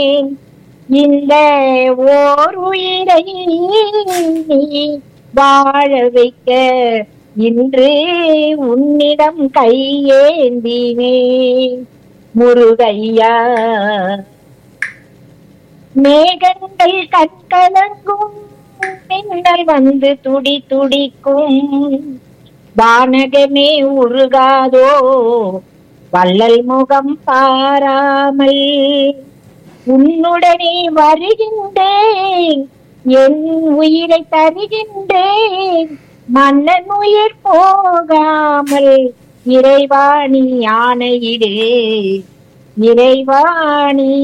இந்த ஓர் உயிரை நீ வாழ வைக்க இன்று உன்னிடம் கையேந்தினே முருகையா மேகங்கள் கண்கலங்கும் மின்னல் வந்து துடி துடிக்கும் வானகமே உருகாதோ வள்ளல் முகம் பாராமல் உன்னுடனே வருகின்றேன் என் உயிரை தருகின்றேன் மன்னன் உயிர் போகாமல் இறைவாணி ஆணையிடு இறைவாணி